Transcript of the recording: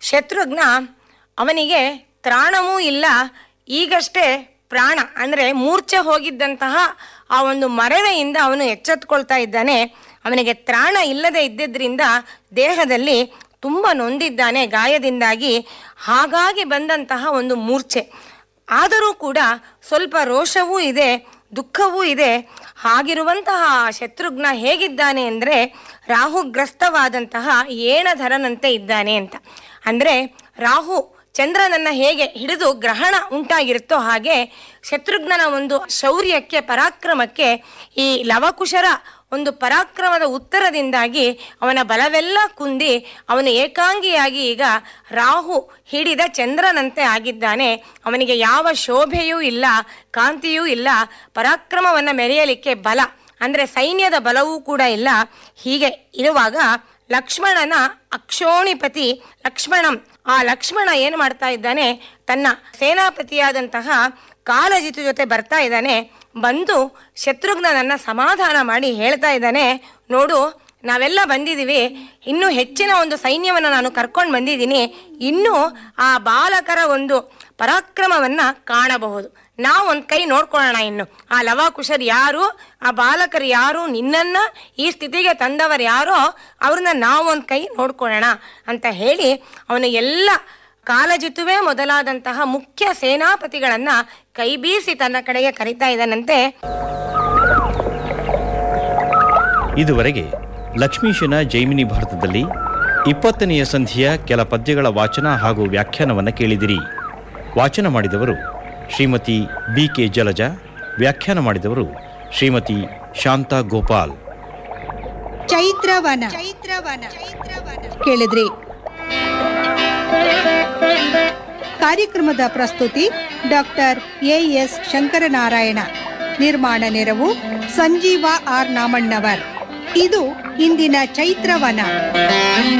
ಶತ್ರುಘ್ನ ಅವನಿಗೆ ತ್ರಾಣವೂ ಇಲ್ಲ ಈಗಷ್ಟೇ ಪ್ರಾಣ ಅಂದರೆ ಮೂರ್ಛೆ ಹೋಗಿದ್ದಂತಹ ಆ ಒಂದು ಮರವೆಯಿಂದ ಅವನು ಎಚ್ಚೆತ್ಕೊಳ್ತಾ ಇದ್ದಾನೆ ಅವನಿಗೆ ತ್ರಾಣ ಇಲ್ಲದೆ ಇದ್ದಿದ್ರಿಂದ ದೇಹದಲ್ಲಿ ತುಂಬ ನೊಂದಿದ್ದಾನೆ ಗಾಯದಿಂದಾಗಿ ಹಾಗಾಗಿ ಬಂದಂತಹ ಒಂದು ಮೂರ್ಛೆ ಆದರೂ ಕೂಡ ಸ್ವಲ್ಪ ರೋಷವೂ ಇದೆ ದುಃಖವೂ ಇದೆ ಹಾಗಿರುವಂತಹ ಶತ್ರುಘ್ನ ಹೇಗಿದ್ದಾನೆ ಅಂದರೆ ರಾಹುಗ್ರಸ್ತವಾದಂತಹ ಏಣಧರನಂತೆ ಇದ್ದಾನೆ ಅಂತ ಅಂದರೆ ರಾಹು ಚಂದ್ರನನ್ನ ಹೇಗೆ ಹಿಡಿದು ಗ್ರಹಣ ಉಂಟಾಗಿರುತ್ತೋ ಹಾಗೆ ಶತ್ರುಘ್ನನ ಒಂದು ಶೌರ್ಯಕ್ಕೆ ಪರಾಕ್ರಮಕ್ಕೆ ಈ ಲವಕುಶರ ಒಂದು ಪರಾಕ್ರಮದ ಉತ್ತರದಿಂದಾಗಿ ಅವನ ಬಲವೆಲ್ಲ ಕುಂದಿ ಅವನು ಏಕಾಂಗಿಯಾಗಿ ಈಗ ರಾಹು ಹಿಡಿದ ಚಂದ್ರನಂತೆ ಆಗಿದ್ದಾನೆ ಅವನಿಗೆ ಯಾವ ಶೋಭೆಯೂ ಇಲ್ಲ ಕಾಂತಿಯೂ ಇಲ್ಲ ಪರಾಕ್ರಮವನ್ನು ಮೆರೆಯಲಿಕ್ಕೆ ಬಲ ಅಂದರೆ ಸೈನ್ಯದ ಬಲವೂ ಕೂಡ ಇಲ್ಲ ಹೀಗೆ ಇರುವಾಗ ಲಕ್ಷ್ಮಣನ ಅಕ್ಷೋಣಿಪತಿ ಲಕ್ಷ್ಮಣಂ ಆ ಲಕ್ಷ್ಮಣ ಏನು ಮಾಡ್ತಾ ಇದ್ದಾನೆ ತನ್ನ ಸೇನಾಪತಿಯಾದಂತಹ ಕಾಲಜಿತು ಜೊತೆ ಬರ್ತಾ ಇದ್ದಾನೆ ಬಂದು ಶತ್ರುಘ್ನನನ್ನ ಸಮಾಧಾನ ಮಾಡಿ ಹೇಳ್ತಾ ಇದ್ದಾನೆ ನೋಡು ನಾವೆಲ್ಲ ಬಂದಿದ್ದೀವಿ ಇನ್ನೂ ಹೆಚ್ಚಿನ ಒಂದು ಸೈನ್ಯವನ್ನು ನಾನು ಕರ್ಕೊಂಡು ಬಂದಿದ್ದೀನಿ ಇನ್ನೂ ಆ ಬಾಲಕರ ಒಂದು ಪರಾಕ್ರಮವನ್ನ ಕಾಣಬಹುದು ನಾವು ಒಂದು ಕೈ ನೋಡ್ಕೊಳ್ಳೋಣ ಇನ್ನು ಆ ಲವಾಕುಶರ್ ಯಾರು ಆ ಬಾಲಕರು ಯಾರು ನಿನ್ನನ್ನ ಈ ಸ್ಥಿತಿಗೆ ತಂದವರು ಯಾರೋ ಅವ್ರನ್ನ ನಾವು ಒಂದು ಕೈ ನೋಡ್ಕೊಳ್ಳೋಣ ಅಂತ ಹೇಳಿ ಅವನು ಎಲ್ಲ ಕಾಲಜಿತುವೆ ಮೊದಲಾದಂತಹ ಮುಖ್ಯ ಸೇನಾಪತಿಗಳನ್ನ ಕೈ ಬೀಸಿ ತನ್ನ ಕಡೆಗೆ ಕರಿತಾ ಇದ್ದಾನಂತೆ ಇದುವರೆಗೆ ಲಕ್ಷ್ಮೀಶನ ಜೈಮಿನಿ ಭಾರತದಲ್ಲಿ ಇಪ್ಪತ್ತನೆಯ ಸಂಧಿಯ ಕೆಲ ಪದ್ಯಗಳ ವಾಚನ ಹಾಗೂ ವ್ಯಾಖ್ಯಾನವನ್ನು ಕೇಳಿದಿರಿ ವಾಚನ ಮಾಡಿದವರು ಶ್ರೀಮತಿ ಬಿ ಕೆ ಜಲಜ ವ್ಯಾಖ್ಯಾನ ಮಾಡಿದವರು ಶ್ರೀಮತಿ ಶಾಂತಾ ಗೋಪಾಲ್ ಚೈತ್ರವನ ಚೈತ್ರವನ ಕೇಳಿದ್ರಿ ಕಾರ್ಯಕ್ರಮದ ಪ್ರಸ್ತುತಿ ಡಾಕ್ಟರ್ ಎ ಎಸ್ ಶಂಕರನಾರಾಯಣ ನಿರ್ಮಾಣ ನೆರವು ಸಂಜೀವ ಆರ್ ನಾಮಣ್ಣವರ್ ಇದು ಇಂದಿನ ಚೈತ್ರವನ